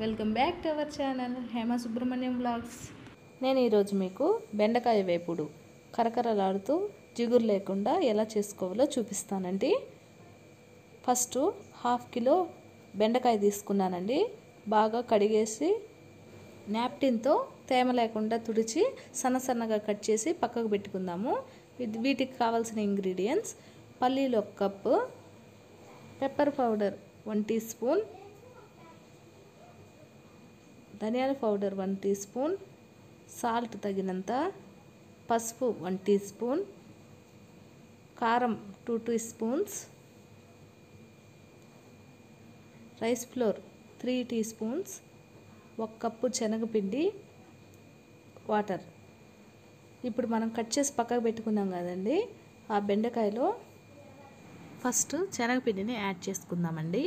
welcome back to our channel Hema Subrahmanyam blogs నేను ఈరోజు మీకు బెండకాయ వేపుడు కరకరలాడుతూ జిగురు లేకుండా ఎలా చేసుకోవాలో చూపిస్తానండి ఫస్ట్ హాఫ్ కిలో బెండకాయ తీసుకున్నానండి బాగా కడిగేసి నాప్టిన్తో తేమ లేకుండా తుడిచి సన్న సన్నగా కట్ చేసి పక్కకు పెట్టుకుందాము ఇది- వీటికి కావాల్సిన ఇంగ్రీడియంట్స్ పల్లీలు ఒక cup pepper powder one teaspoon ధనియాల powder one teaspoon salt తగినంత పసుపు వన్ టీ స్పూన్ కారం two teaspoons rice flour three teaspoons ఒక కప్పు శనగపిండి వాటర్ ఇప్పుడు మనం కట్ చేసి పక్కకు పెట్టుకున్నాం కదండి ఆ బెండకాయలో ఫస్ట్ శనగపిండిని యాడ్ చేసుకుందామండి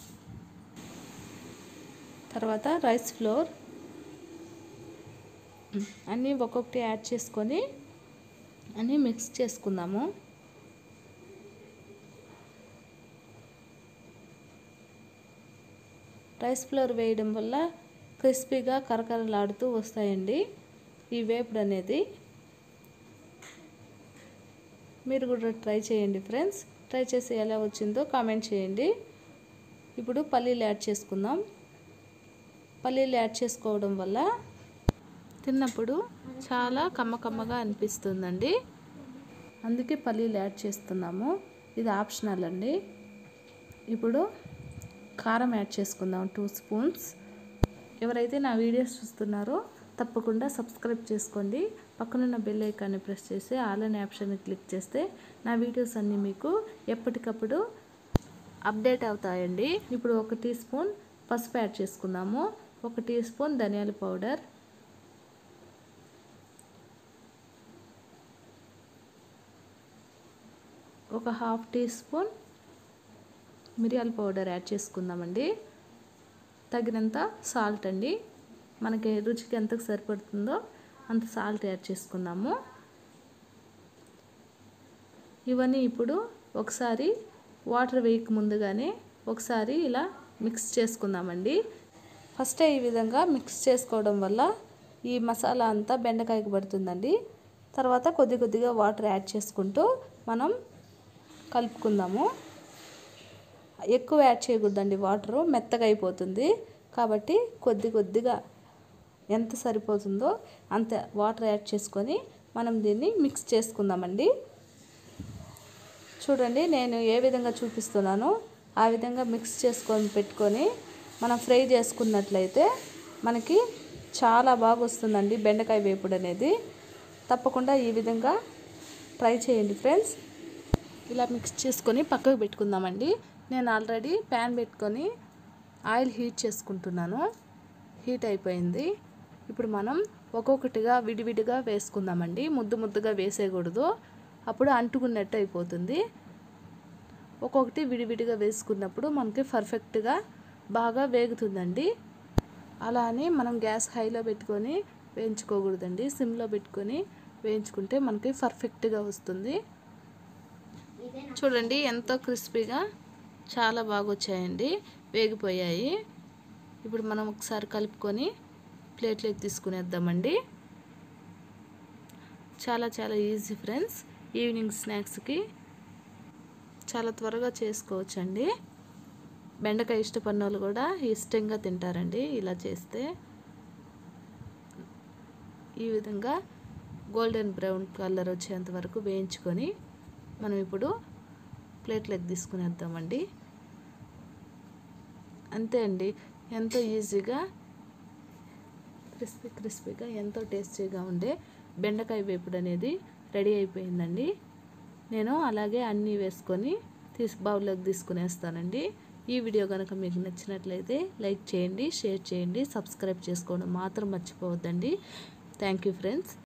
తర్వాత రైస్ ఫ్లోర్ అన్నీ ఒక్కొక్కటి యాడ్ చేసుకొని అన్నీ మిక్స్ చేసుకుందాము రైస్ ఫ్లోర్ వేయడం వల్ల క్రిస్పీగా కరకరలాడుతూ వస్తాయండి ఈ వేపుడు అనేది మీరు కూడా ట్రై చేయండి ఫ్రెండ్స్ ట్రై చేసి ఎలా వచ్చిందో కామెంట్ చేయండి ఇప్పుడు పల్లీలు యాడ్ చేసుకుందాం పల్లీలు యాడ్ చేసుకోవడం వల్ల తిన్నప్పుడు చాలా కమ్మ కమ్మగా అనిపిస్తుందండి అందుకే పల్లీలు యాడ్ చేస్తున్నాము ఇది ఆప్షనల్ అండి ఇప్పుడు కారం యాడ్ చేసుకుందాం టూ స్పూన్స్ ఎవరైతే నా వీడియోస్ చూస్తున్నారో తప్పకుండా సబ్స్క్రైబ్ చేసుకోండి పక్కనున్న బెల్ ఐకాన్ని ప్రెస్ చేసి ఆల్ అనే ఆప్షన్ని క్లిక్ చేస్తే నా వీడియోస్ అన్నీ మీకు ఎప్పటికప్పుడు అప్డేట్ అవుతాయండి ఇప్పుడు ఒక టీ స్పూన్ పసుపు యాడ్ చేసుకుందాము ఒక టీ స్పూన్ ధనియాల పౌడర్ ఒక హాఫ్ టీ స్పూన్ మిరియాల పౌడర్ యాడ్ చేసుకుందామండి తగినంత సాల్ట్ అండి మనకి రుచికి ఎంతకు సరిపడుతుందో అంత సాల్ట్ యాడ్ చేసుకుందాము ఇవన్నీ ఇప్పుడు ఒకసారి వాటర్ వేయక ముందుగానే ఒకసారి ఇలా మిక్స్ చేసుకుందామండి ఫస్ట్ ఈ విధంగా మిక్స్ చేసుకోవడం వల్ల ఈ మసాలా అంతా బెండకాయకు పడుతుందండి తర్వాత కొద్ది కొద్దిగా వాటర్ యాడ్ చేసుకుంటూ మనం కలుపుకుందాము ఎక్కువ యాడ్ చేయకూడదండి వాటరు మెత్తగా అయిపోతుంది కాబట్టి కొద్ది కొద్దిగా ఎంత సరిపోతుందో అంత వాటర్ యాడ్ చేసుకొని మనం దీన్ని మిక్స్ చేసుకుందామండి చూడండి నేను ఏ విధంగా చూపిస్తున్నానో ఆ విధంగా మిక్స్ చేసుకొని పెట్టుకొని మనం ఫ్రై చేసుకున్నట్లయితే మనకి చాలా బాగా వస్తుందండి బెండకాయ వేపుడు అనేది తప్పకుండా ఈ విధంగా ట్రై చేయండి ఫ్రెండ్స్ ఇలా మిక్స్ చేసుకొని పక్కకు పెట్టుకుందామండి నేను ఆల్రెడీ ప్యాన్ పెట్టుకొని ఆయిల్ హీట్ చేసుకుంటున్నాను హీట్ అయిపోయింది ఇప్పుడు మనం ఒక్కొక్కటిగా విడివిడిగా వేసుకుందామండి ముద్దు ముద్దుగా వేసేయకూడదు అప్పుడు అంటుకున్నట్టు అయిపోతుంది ఒక్కొక్కటి విడివిడిగా వేసుకున్నప్పుడు మనకి పర్ఫెక్ట్గా బాగా వేగుతుందండి అలా అని మనం గ్యాస్ హైలో పెట్టుకొని వేయించుకోకూడదండి సిమ్లో పెట్టుకొని వేయించుకుంటే మనకి పర్ఫెక్ట్గా వస్తుంది చూడండి ఎంతో క్రిస్పీగా చాలా బాగా వచ్చాయండి వేగిపోయాయి ఇప్పుడు మనం ఒకసారి కలుపుకొని ప్లేట్లోకి తీసుకునేద్దామండి చాలా చాలా ఈజీ ఫ్రెండ్స్ ఈవినింగ్ స్నాక్స్కి చాలా త్వరగా చేసుకోవచ్చండి బెండకాయ ఇష్టపడిన వాళ్ళు కూడా ఇష్టంగా తింటారండి ఇలా చేస్తే ఈ విధంగా గోల్డెన్ బ్రౌన్ కలర్ వచ్చేంత వరకు వేయించుకొని మనం ఇప్పుడు ప్లేట్లోకి తీసుకునేద్దామండి అంతే అండి ఎంతో ఈజీగా క్రిస్పీ క్రిస్పీగా ఎంతో టేస్టీగా ఉండే బెండకాయ వేపుడు అనేది రెడీ అయిపోయిందండి నేను అలాగే అన్నీ వేసుకొని తీసి బౌల్లోకి తీసుకునేస్తానండి ఈ వీడియో కనుక మీకు నచ్చినట్లయితే లైక్ చేయండి షేర్ చేయండి సబ్స్క్రైబ్ చేసుకోవడం మాత్రం మర్చిపోవద్దండి థ్యాంక్ యూ ఫ్రెండ్స్